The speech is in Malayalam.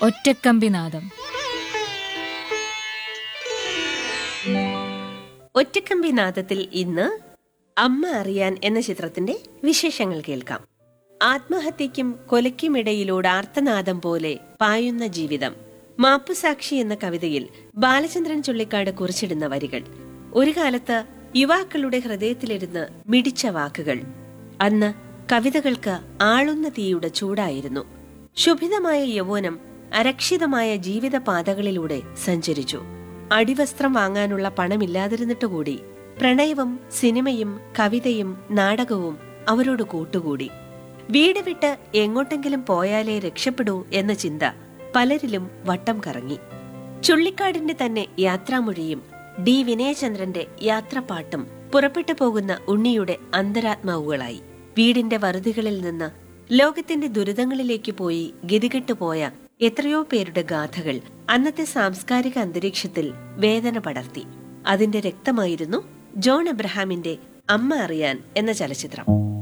ഒറ്റക്കമ്പിനാദം ഒറ്റക്കമ്പി നാദത്തിൽ ഇന്ന് അമ്മ അറിയാൻ എന്ന ചിത്രത്തിന്റെ വിശേഷങ്ങൾ കേൾക്കാം ആത്മഹത്യയ്ക്കും കൊലയ്ക്കുമിടയിലൂടെ ആർത്തനാദം പോലെ പായുന്ന ജീവിതം മാപ്പുസാക്ഷി എന്ന കവിതയിൽ ബാലചന്ദ്രൻ ചുള്ളിക്കാട് കുറിച്ചിടുന്ന വരികൾ ഒരു കാലത്ത് യുവാക്കളുടെ ഹൃദയത്തിലിരുന്ന് മിടിച്ച വാക്കുകൾ അന്ന് കവിതകൾക്ക് ആളുന്ന തീയുടെ ചൂടായിരുന്നു ശുഭിതമായ യൗവനം അരക്ഷിതമായ ജീവിത പാതകളിലൂടെ സഞ്ചരിച്ചു അടിവസ്ത്രം വാങ്ങാനുള്ള പണമില്ലാതിരുന്നിട്ടുകൂടി പ്രണയവും സിനിമയും കവിതയും നാടകവും അവരോട് കൂട്ടുകൂടി വീട് വിട്ട് എങ്ങോട്ടെങ്കിലും പോയാലേ രക്ഷപ്പെടൂ എന്ന ചിന്ത പലരിലും വട്ടം കറങ്ങി ചുള്ളിക്കാടിന്റെ തന്നെ യാത്രാമൊഴിയും ഡി വിനയചന്ദ്രന്റെ യാത്രപ്പാട്ടും പുറപ്പെട്ടു പോകുന്ന ഉണ്ണിയുടെ അന്തരാത്മാവുകളായി വീടിന്റെ വറുതികളിൽ നിന്ന് ലോകത്തിന്റെ ദുരിതങ്ങളിലേക്ക് പോയി ഗതികെട്ടു പോയ എത്രയോ പേരുടെ ഗാഥകൾ അന്നത്തെ സാംസ്കാരിക അന്തരീക്ഷത്തിൽ വേദന പടർത്തി അതിന്റെ രക്തമായിരുന്നു ജോൺ എബ്രഹാമിന്റെ അമ്മ അറിയാൻ എന്ന ചലച്ചിത്രം